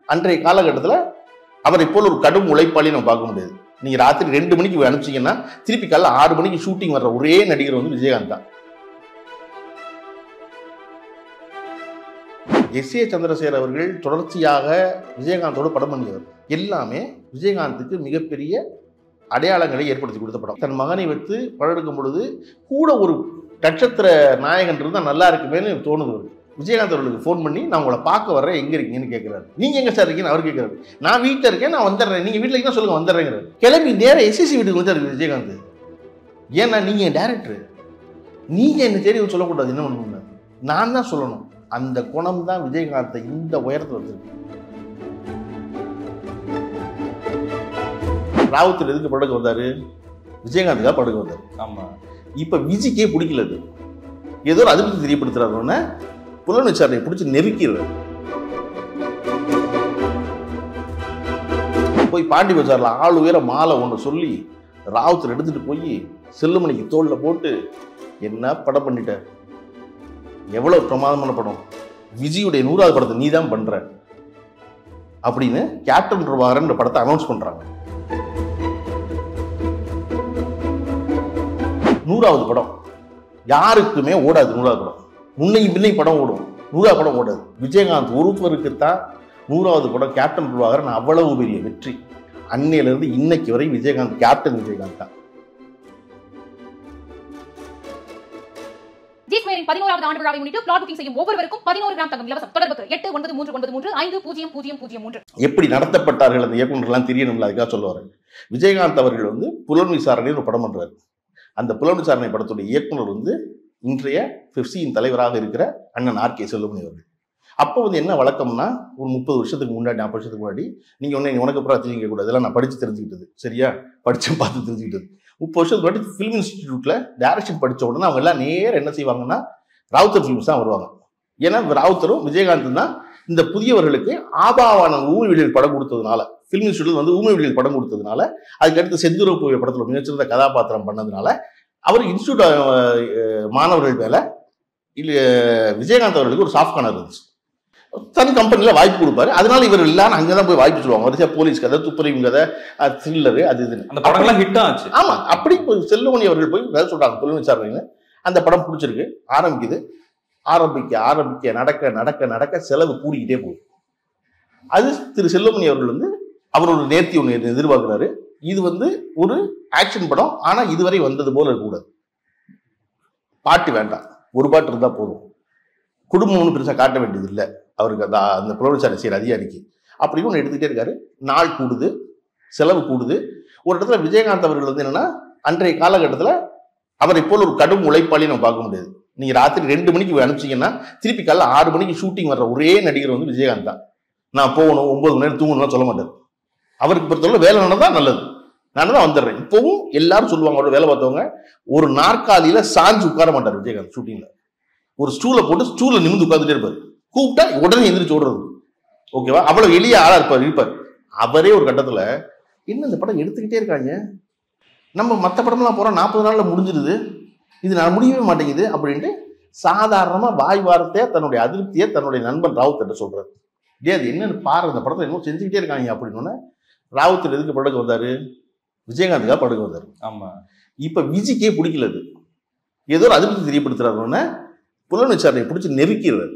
அன்றைய காலகட்டத்தில் அவரை போல் ஒரு கடும் உழைப்பாளி நம்ம பார்க்க முடியாது நீங்க ராத்திரி ரெண்டு மணிக்கு அனுப்பிச்சீங்கன்னா திருப்பி காலைல ஆறு மணிக்கு ஷூட்டிங் வர்ற ஒரே நடிகர் வந்து விஜயகாந்த் தான் எஸ் ஏ சந்திரசேகர் அவர்கள் தொடர்ச்சியாக விஜயகாந்தோட படம் பண்ணியவர் எல்லாமே விஜயகாந்துக்கு மிகப்பெரிய அடையாளங்களை ஏற்படுத்தி கொடுத்த படம் தன் மகனை வைத்து படம் எடுக்கும் பொழுது கூட ஒரு நட்சத்திர நாயகன் இருந்தால் நல்லா இருக்குமேனு தோணுது அவருக்கு விஜயகாந்த் அவர்களுக்கு ஃபோன் பண்ணி நான் உங்களை பார்க்க வர்றேன் எங்கே இருக்கீங்கன்னு கேட்குறாரு நீங்கள் எங்கே சார் இருக்கீங்கன்னு அவர் கேட்குறாரு நான் வீட்டில் இருக்கேன் நான் வந்துடுறேன் நீங்கள் வீட்டில் இருக்கீங்கன்னா சொல்லுங்க வந்துடுறேங்கிறாரு கிளம்பி நேரம் எஸ்எஸ்சி வீட்டுக்கு வந்துட்டாரு விஜயகாந்த் ஏன்னா நீங்கள் டேரக்டர் நீங்கள் என்ன தேடி சொல்லக்கூடாது என்ன பண்ணணும் நான் தான் சொல்லணும் அந்த குணம் தான் விஜயகாந்தை இந்த உயரத்தில் வச்சிருக்கு ராவுத்தர் எதுக்கு படுக்க வந்தாரு விஜயகாந்துக்காக படுக்க வந்தார் ஆமா இப்ப விஜிக்கே பிடிக்கல அது ஏதோ ஒரு அதிருப்தி தெரியப்படுத்துறாருன்னு புலன் விசாரணை பிடிச்சி நெருக்கிறார் போய் பாண்டி பஜார்ல ஆள் உயர மாலை ஒன்று சொல்லி ராவுத்தர் எடுத்துட்டு போய் செல்லுமணிக்கு தோல்ல போட்டு என்ன படம் பண்ணிட்ட எவ்வளவு பிரமாதமான படம் விஜயுடைய நூறாவது படத்தை நீ தான் பண்ற அப்படின்னு கேப்டன் பிரபாகரன் படத்தை அனௌன்ஸ் பண்றாங்க நூறாவது படம் யாருக்குமே ஓடாது நூறாவது படம் முன்னையும் பின்னையும் படம் ஓடும் நூறாவது படம் ஓடாது விஜயகாந்த் ஒருவருக்கு தான் நூறாவது படம் கேப்டன் பிரபாகரன் அவ்வளவு பெரிய வெற்றி அன்னையிலிருந்து இன்னைக்கு வரை விஜயகாந்த் கேப்டன் விஜயகாந்த் தான் ஜி ஸ்கொயரின் பதினோராவது ஆண்டு விழாவை முன்னிட்டு பிளாட் புக்கிங் செய்யும் ஒவ்வொருவருக்கும் பதினோரு கிராம் தங்கம் இலவசம் தொடர்புக்கு எட்டு ஒன்பது மூன்று ஒன்பது மூன்று ஐந்து பூஜ்ஜியம் பூஜ்ஜியம் பூஜ்ஜியம் மூன்று எப்படி நடத்தப்பட்டார்கள் அந்த இயக்குநர்லாம் தெரியணும்ல அதுக்காக சொல்லுவார் விஜயகாந்த் அவர்கள் வந்து புலன் விசாரணைன்னு ஒரு படம் பண்றாரு அந்த புலன் விசாரணை படத்துடைய இயக்குனர் வந்து இன்றைய பிப்சியின் தலைவராக இருக்கிற அண்ணன் ஆர் கே செல்லுமணி அவர்கள் அப்போ வந்து என்ன வழக்கம்னா ஒரு முப்பது வருஷத்துக்கு முன்னாடி நாற்பது வருஷத்துக்கு முன்னாடி நீங்க ஒன்று உனக்கு அப்புறம் தெரிஞ்சிக்க கூடாது இதெல்லாம் நான் படிச்சு தெரிஞ்சுக்கிட்டது சரியா படிச்சு பார்த்து தெரிஞ்சுக்கிட்டது முப்பது வருஷத்துக்கு முன்னாடி ஃபிலிம் இன்ஸ்டிடியூட்ல டைரக்ஷன் படிச்ச உடனே அவங்க எல்லாம் நேரம் என்ன செய்வாங்கன்னா ராவுத்தர் ஃபிலிம்ஸ் தான் வருவாங்க ஏன்னா ராவுத்தரும் விஜயகாந்தும் தான் இந்த புதியவர்களுக்கு ஆபாவான ஊமை வெளியில் படம் கொடுத்ததுனால ஃபிலிம் இன்ஸ்டியூட்ல வந்து ஊமை வெளியில் படம் கொடுத்ததுனால அதுக்கடுத்து செந்துருவ பூவை படத்தில் மிகச்சிறந்த கதாபாத்திரம் பண்ணதுனால அவர் இன்ஸ்டியூட் மாணவர்கள் மேல இல்ல விஜயகாந்த் அவர்களுக்கு ஒரு சாஃப்ட் கார்னர் இருந்துச்சு தன் கம்பெனியில் வாய்ப்பு கொடுப்பாரு அதனால இவர் எல்லாரும் அங்கே தான் போய் வாய்ப்பு சொல்லுவாங்க வரிசையா போலீஸ் கதை துப்புரவு கதை த்ரில்லரு அது இதுன்னு அந்த படங்கள்லாம் ஹிட் ஆச்சு ஆமா அப்படி போய் செல்லுமணி அவர்கள் போய் கதை சொல்றாங்க புலன் விசாரணைன்னு அந்த படம் பிடிச்சிருக்கு ஆரம்பிக்குது ஆரம்பிக்க ஆரம்பிக்க நடக்க நடக்க நடக்க செலவு கூடிக்கிட்டே போகுது அது திரு செல்லுமணி அவர்கள் வந்து அவரோட நேர்த்தி ஒன்று எதிர்பார்க்கிறாரு இது வந்து ஒரு ஆக்ஷன் படம் ஆனா இதுவரை வந்தது போல இருக்கக்கூடாது பாட்டு வேண்டாம் ஒரு பாட்டு இருந்தா போதும் குடும்பம்னு பெருசா காட்ட வேண்டியது இல்லை அவருக்கு அந்த அந்த புலவிசாரணை செய்யற அதிகாரிக்கு அப்படின்னு ஒன்று எடுத்துக்கிட்டே இருக்காரு நாள் கூடுது செலவு கூடுது ஒரு இடத்துல விஜயகாந்த் அவர்கள் வந்து என்னன்னா அன்றைய காலகட்டத்தில் அவரை போல் ஒரு கடும் உழைப்பாளி நம்ம பார்க்க முடியாது நீங்க ராத்திரி ரெண்டு மணிக்கு அனுப்பிச்சீங்கன்னா திருப்பி காலைல ஆறு மணிக்கு ஷூட்டிங் வர்ற ஒரே நடிகர் வந்து விஜயகாந்த் தான் நான் போகணும் ஒன்பது மணி நேரம் தூங்கணும்லாம் சொல்ல மாட்டார் அவருக்கு பொறுத்தவரை வேலை நடந்தா நல்லது நான் தான் வந்துடுறேன் இப்பவும் எல்லாரும் சொல்லுவாங்க அவரோட வேலை பார்த்தவங்க ஒரு நாற்காலியில சாஞ்சு உட்கார மாட்டார் விஜயகாந்த் ஷூட்டிங்ல ஒரு ஸ்டூலை போட்டு ஸ்டூல நிமிந்து உட்காந்துட்டே இருப்பார் கூப்பிட்டா உடனே எந்திரிச்சு ஓடுறது ஓகேவா அவ்வளவு எளிய ஆளா இருப்பார் இருப்பார் அவரே ஒரு கட்டத்துல என்ன இந்த படம் எடுத்துக்கிட்டே இருக்காங்க நம்ம மற்ற படம்லாம் போறோம் நாற்பது நாள்ல முடிஞ்சிருது இது நான் முடியவே மாட்டேங்குது அப்படின்ட்டு சாதாரணமா வாய் வார்த்தையா தன்னுடைய அதிருப்தியை தன்னுடைய நண்பன் ராவுத்திட்ட சொல்றாரு டே அது என்னன்னு பாரு இந்த படத்தை இன்னும் செஞ்சுக்கிட்டே இருக்காங்க அப்படின்னு ராவுத்தர் எதுக்கு படுக்க வந்தாரு விஜயகாந்துக்காக படுக்க வந்தாரு ஆமா இப்ப விஜிக்கே பிடிக்கல அது ஏதோ ஒரு அதிருப்தி தெரியப்படுத்துறாருன்னு புலன் விசாரணை பிடிச்சி நெருக்கிறார்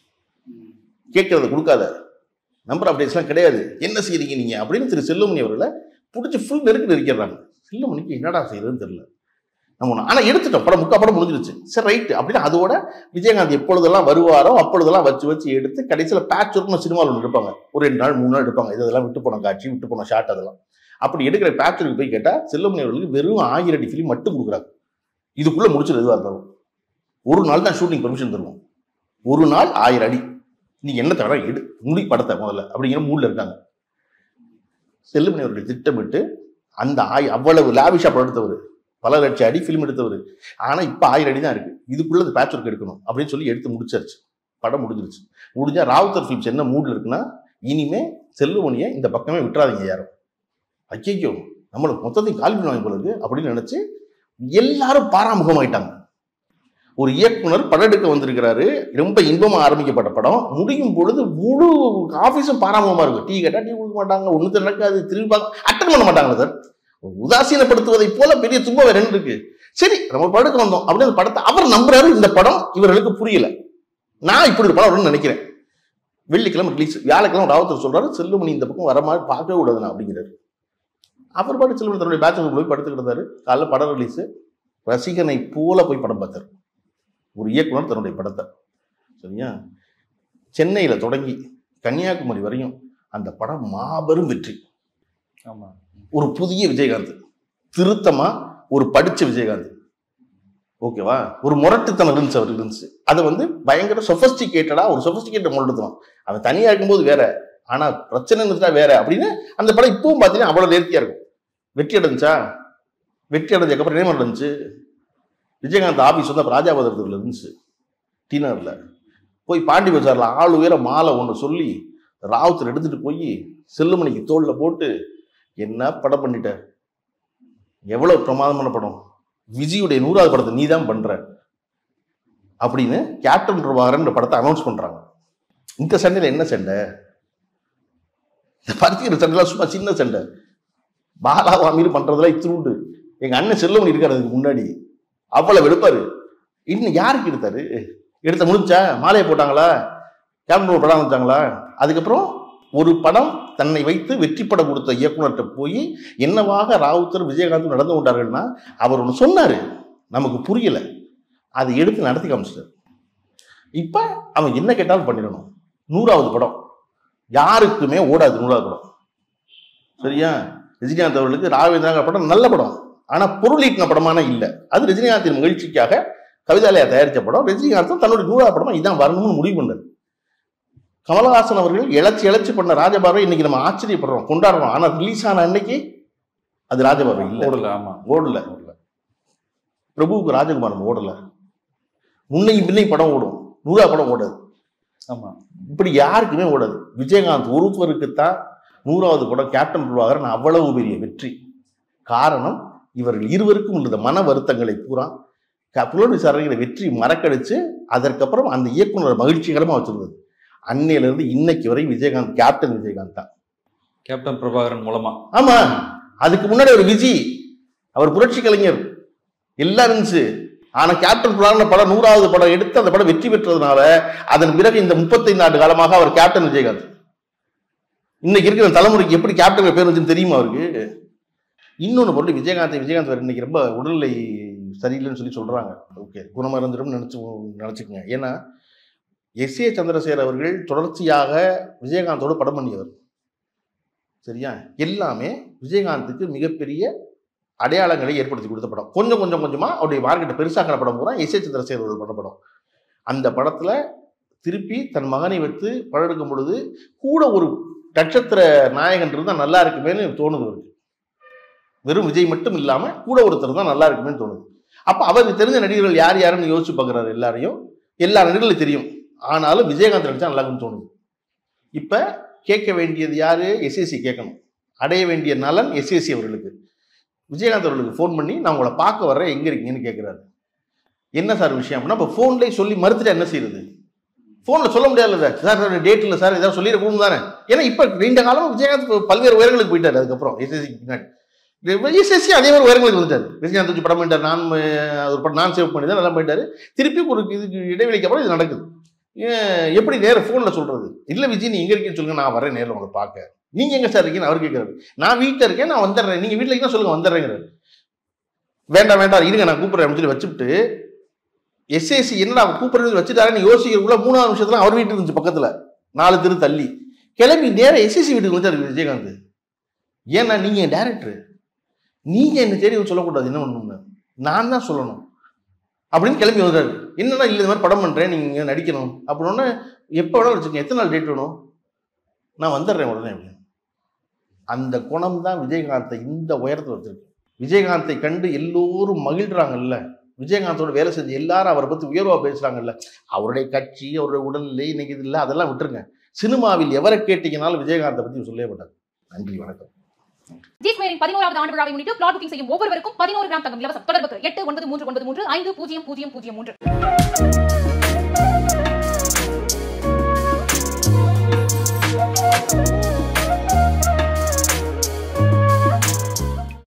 கேட்கறத கொடுக்காத நம்பர் அப்டேட்ஸ்லாம் கிடையாது என்ன செய்றீங்க நீங்க அப்படின்னு திரு செல்லுமணி அவர்களை பிடிச்சி ஃபுல் நெருக்கி நெருக்கிறாங்க செல்லுமணிக்கு என்னடா செய்யறதுன்னு தெரியல நம்ம ஒண்ணு- ஆனா எடுத்துட்டோம் படம் முக்கா படம் முடிஞ்சிருச்சு சரி ரைட் அப்படின்னு அதோட விஜயகாந்த் எப்பொழுதெல்லாம் வருவாரோ அப்பொழுதெல்லாம் வச்சு வச்சு எடுத்து கடைசியில் பேட்ச் ஒர்க்னு சினிமாவில் ஒன்று எடுப்பாங்க ஒரு ரெண்டு நாள் மூணு நாள் எடுப்பாங்க இதெல்லாம் விட்டு போன காட்சி விட்டு போன ஷாட் அதெல்லாம் அப்படி எடுக்கிற பேட்ச் ஒர்க்கு போய் கேட்டால் செல்லுமணி அவர்களுக்கு வெறும் ஆயிரம் அடி ஃபிலிம் மட்டும் கொடுக்குறாங்க இதுக்குள்ள முடிச்சிடும் எதுவாக இருந்தாலும் ஒரு நாள் தான் ஷூட்டிங் பெர்மிஷன் தருவோம் ஒரு நாள் ஆயிரம் அடி நீ என்ன தவிர எடு முடி படத்தை முதல்ல அப்படிங்கிற மூடில் இருக்காங்க செல்லுமணி அவர்கள் திட்டமிட்டு அந்த ஆய் அவ்வளவு லாவிஷா படம் எடுத்தவர் பல லட்சம் அடி ஃபிலிம் எடுத்தவர் ஆனா இப்ப ஆயிரம் அடி தான் இருக்கு இதுக்குள்ள அந்த பேட்ச் ஒர்க் எடுக்கணும் அப்படின்னு சொல்லி எடுத்து முடிச்சாச்சு படம் முடிஞ்சிருச்சு முடிஞ்சா ராவுத்தர் ஃபிலிம்ஸ் என்ன மூட்ல இருக்குன்னா இனிமே செல்லுமணியை இந்த பக்கமே விட்டுறாதீங்க யாரும் ஐயோ நம்மளுக்கு மொத்தத்தையும் கால் பண்ணுவாங்க போல இருக்கு அப்படின்னு நினைச்சு எல்லாரும் பாராமுகமாயிட்டாங்க ஒரு இயக்குனர் படம் எடுக்க வந்திருக்கிறாரு ரொம்ப இன்பமா ஆரம்பிக்கப்பட்ட படம் முடியும் பொழுது முழு ஆபீஸும் பாராமமா இருக்கும் டீ கேட்டா டீ கொடுக்க மாட்டாங்க ஒண்ணு நடக்காது திரும்பி பார்க்க அட்டன் பண்ண மாட்டாங்க சார் உதாசீனப்படுத்துவதை போல பெரிய துன்பம் வேற என்ன இருக்கு சரி நம்ம படுக்க வந்தோம் அப்படின்னு அந்த படத்தை அவர் நம்புறாரு இந்த படம் இவர்களுக்கு புரியல நான் இப்படி ஒரு படம் வரும்னு நினைக்கிறேன் வெள்ளிக்கிழமை ரிலீஸ் வியாழக்கிழமை ராவத்தர் சொல்றாரு செல்லுமணி இந்த பக்கம் வர மாதிரி பார்க்கவே கூடாது நான் அப்படிங்கிறாரு அவர் பாட்டு செல்லுமணி தன்னுடைய பேச்சுலர் போய் படுத்துக்கிட்டு இருந்தாரு காலைல படம் ரிலீஸ் ரசிகனை போல போய் படம் பார்த்தார் ஒரு இயக்குனர் தன்னுடைய படத்தை சரியா சென்னையில தொடங்கி கன்னியாகுமரி வரையும் அந்த படம் மாபெரும் வெற்றி ஆமா ஒரு புதிய விஜயகாந்த் திருத்தமா ஒரு படிச்ச விஜயகாந்த் ஓகேவா ஒரு முரட்டுத்தனம் இருந்துச்சு அவருக்கு இருந்துச்சு அதை வந்து பயங்கர சொபஸ்டிகேட்டடா ஒரு சொபஸ்டிகேட்டட் முரட்டுத்தனம் அவன் தனியா இருக்கும்போது வேற ஆனா பிரச்சனை இருந்துச்சா வேற அப்படின்னு அந்த படம் இப்பவும் பார்த்தீங்கன்னா அவ்வளவு நேர்த்தியா இருக்கும் வெற்றி அடைஞ்சா வெற்றி அடைஞ்சதுக்கப்புறம் என்ன நடந்துச்சு விஜயகாந்த் ஆபீஸ் வந்து அப்ப ராஜாபதரத்தில் இருந்துச்சு டீனர்ல போய் பாண்டி பஜார்ல ஆள் உயர மாலை ஒன்று சொல்லி ராவுத்தர் எடுத்துட்டு போய் செல்லுமணிக்கு தோல்ல போட்டு என்ன படம் பண்ணிட்ட எவ்வளவு பிரமாதமான படம் விஜயுடைய நூறாவது படத்தை நீ தான் பண்ற அப்படின்னு கேப்டன் பிரபாகரன் படத்தை அனௌன்ஸ் பண்றாங்க இந்த சண்டையில என்ன சண்டை இந்த பருத்திக்கிற சண்டைலாம் சும்மா சின்ன சண்டை பாலாவாமியில் பண்றதெல்லாம் இத்திருண்டு எங்க அண்ணன் செல்லுமணி இருக்காரு அதுக்கு முன்னாடி அவ்வளவு எடுப்பாரு இன்னும் யாருக்கு எடுத்தாரு எடுத்த முடிஞ்சா மாலையை போட்டாங்களா கேப்டன் ஒரு படம் வச்சாங்களா அதுக்கப்புறம் ஒரு படம் தன்னை வைத்து வெற்றி படம் கொடுத்த இயக்குனர்கிட்ட போய் என்னவாக ராவுத்தர் விஜயகாந்த் நடந்து கொண்டார்கள்னா அவர் ஒன்று சொன்னாரு நமக்கு புரியல அதை எடுத்து நடத்தி காமிச்சிட்டார் இப்ப அவன் என்ன கேட்டாலும் பண்ணிடணும் நூறாவது படம் யாருக்குமே ஓடாது நூறாவது படம் சரியா ரஜினிகாந்த் அவர்களுக்கு ராகவேந்திரா படம் நல்ல படம் ஆனா பொருள் ஈட்டின படமான இல்லை அது ரஜினிகாந்தின் மகிழ்ச்சிக்காக கவிதாலயா தயாரித்த படம் ரஜினிகாந்த் தன்னுடைய நூறாவது படமா இதான் வரணும்னு முடிவு பண்ணார் கமலஹாசன் அவர்கள் இழைச்சி இழைச்சி பண்ண ராஜபார்வை இன்னைக்கு நம்ம ஆச்சரியப்படுறோம் கொண்டாடுறோம் ஆனா ரிலீஸ் ஆன அன்னைக்கு அது ராஜபார்வை இல்லை ஓடல ஆமா ஓடல ஓடல பிரபுவுக்கு ராஜகுமாரன் ஓடல முன்னையும் பின்னையும் படம் ஓடும் நூறா படம் ஓடாது ஆமா இப்படி யாருக்குமே ஓடாது விஜயகாந்த் ஒருவருக்குத்தான் நூறாவது படம் கேப்டன் பிரபாகரன் அவ்வளவு பெரிய வெற்றி காரணம் இவர்கள் இருவருக்கும் உள்ள இந்த மன வருத்தங்களை பூரா க- புலன் விசாரணைகளை வெற்றி மறக்கடிச்சு அதற்கப்புறம் அந்த இயக்குனர் மகிழ்ச்சிகரமா வச்சிருந்தது அன்னையிலிருந்து இன்னைக்கு வரை விஜயகாந்த் கேப்டன் விஜயகாந்த் தான் கேப்டன் பிரபாகரன் மூலமா ஆமா அதுக்கு முன்னாடி ஒரு விஜி அவர் புரட்சி கலைஞர் எல்லாம் இருந்துச்சு ஆனா கேப்டன் பிரபாகரன் படம் நூறாவது படம் எடுத்து அந்த படம் வெற்றி பெற்றதுனால அதன் பிறகு இந்த முப்பத்தைந்து ஆண்டு காலமாக அவர் கேப்டன் விஜயகாந்த் இன்னைக்கு இருக்கிற தலைமுறைக்கு எப்படி கேப்டன் பேர் வந்துன்னு தெரியுமா அவருக்கு இன்னொன்று பொருள் விஜயகாந்த் விஜயகாந்த் வேற இன்னைக்கு ரொம்ப உடல்நிலை சரியில்லைன்னு சொல்லி சொல்றாங்க ஓகே குணமறந்துடும் நினைச்சு நினைச்சுக்கங்க ஏன்னா எஸ் ஏ சந்திரசேகர் அவர்கள் தொடர்ச்சியாக விஜயகாந்தோட படம் பண்ணியவர் சரியா எல்லாமே விஜயகாந்துக்கு மிகப்பெரிய அடையாளங்களை ஏற்படுத்தி கொடுத்த படம் கொஞ்சம் கொஞ்சம் கொஞ்சமா அவருடைய மார்க்கெட்டை பெருசாக்கிற படம் பூரா எஸ் ஏ சந்திரசேகர் அவர்கள் பண்ண படம் அந்த படத்துல திருப்பி தன் மகனை வைத்து படம் எடுக்கும் பொழுது கூட ஒரு நட்சத்திர நாயகன் இருந்தா நல்லா இருக்குமேன்னு தோணுது அவருக்கு வெறும் விஜய் மட்டும் இல்லாம கூட ஒருத்தர் தான் நல்லா இருக்குமேன்னு தோணுது அப்ப அவருக்கு தெரிஞ்ச நடிகர்கள் யார் யாருன்னு யோசிச்சு பார்க்குறாரு எல்லாரையும் எல்லா நடிகர்களும் தெரியும் ஆனாலும் விஜயகாந்த் நடிச்சா நல்லா இருக்கும்னு தோணுது இப்ப கேட்க வேண்டியது யாரு எஸ்எஸ்சி கேட்கணும் அடைய வேண்டிய நலன் எஸ்எஸ்சி அவர்களுக்கு விஜயகாந்த் அவர்களுக்கு ஃபோன் பண்ணி நான் உங்களை பார்க்க வர்றேன் எங்க இருக்கீங்கன்னு கேட்குறாரு என்ன சார் விஷயம் அப்படின்னா இப்போ ஃபோன்லேயே சொல்லி மறுத்துட்டா என்ன செய்யுது ஃபோனில் சொல்ல முடியாதுல்ல சார் சார் சார் டேட் இல்லை சார் ஏதாவது சொல்லிடக்கூடும் தானே ஏன்னா இப்போ நீண்ட காலம் விஜயகாந்த் இப்ப பல்வேறு உயரங்களுக்கு போயிட்டாரு அதுக்கப்புறம் எஸ்எஸ்சிக்கு பின்னாடி எஸ்எஸ்சி அதே மாதிரி உயரங்களுக்கு வந்துட்டாரு விஜயகாந்த் வச்சு படம் பண்ணிட்டார் நான் அஹ், ஒரு படம் நான் சேவ் பண்ணி தான் நல்லா போயிட்டாரு திருப்பி ஒரு இதுக்கு இடைவெளிக்கு அப்புறம் இது நடக்குது ஏன், எப்படி நேரம் ஃபோனில் சொல்றது இல்லை விஜய் நீ எங்க இருக்கீங்கன்னு சொல்லுங்க நான் வரேன் நேரில் உங்களை பார்க்க நீங்க எங்க சார் இருக்கீங்கன்னு அவர் கேட்கறாரு நான் வீட்டில் இருக்கேன் நான் வந்துடுறேன் நீங்க வீட்டில் இருக்கீங்கன்னா சொல்லுங்க வந்துடுறேங்கிறாரு வேண்டாம் வேண்டாம் இருங்க நான் கூப்பிடுறேன் அப்படின்னு சொல்லி வச்சுட்டு எஸ்ஏசி என்னடா அவன் கூப்பிடுறது வச்சுட்டாருன்னு யோசிக்கிறதுக்குள்ள மூணாவது நிமிஷத்துல அவர் வீட்டு இருந்துச்சு பக்கத்துல நாலு தெரு தள்ளி கிளம்பி நேரம் எஸ்எஸ்சி வீட்டுக்கு வந்துட்டாரு விஜயகாந்த் ஏன்னா நீங்க டேரக்டர் நீங்க என்ன தேடி சொல்லக்கூடாது என்ன பண்ணணும்னு நான் தான் சொல்லணும் அப்படின்னு கிளம்பி வந்தாரு என்னன்னா இல்லை இந்த மாதிரி படம் பண்றேன் நீங்க நடிக்கணும் அப்படின்னு எப்போ வேணாலும் வச்சுக்கோங்க எத்தனை நாள் டேட் வேணும் நான் வந்துடுறேன் உடனே அப்படின்னு அந்த குணம் தான் விஜயகாந்தை இந்த உயரத்தில் வச்சிருக்கு விஜயகாந்தை கண்டு எல்லோரும் மகிழ்றாங்கல்ல விஜயகாந்தோட வேலை செஞ்சு எல்லாரும் அவரை பத்தி உயர்வா பேசுறாங்கல்ல அவருடைய கட்சி அவருடைய உடல்நிலை இன்னைக்கு இது இல்லை அதெல்லாம் விட்டுருங்க சினிமாவில் எவரை கேட்டீங்கனாலும் விஜயகாந்தை பத்தி சொல்லவே மாட்டாங்க நன்றி வணக்கம் ஜி ஸ்கொயரின் பதினோராவது ஆண்டு விழாவை முன்னிட்டு பிளாட் புக்கிங் செய்யும் ஒவ்வொருவருக்கும் பதினோரு கிராம் தங்கம் இலவசம் தொடர்புக்கு எட்டு ஒன்பது மூன்று ஒன்பது மூன்று ஐந்து பூஜ்ஜியம் பூஜ்ஜியம் பூஜ்ஜியம் மூன்று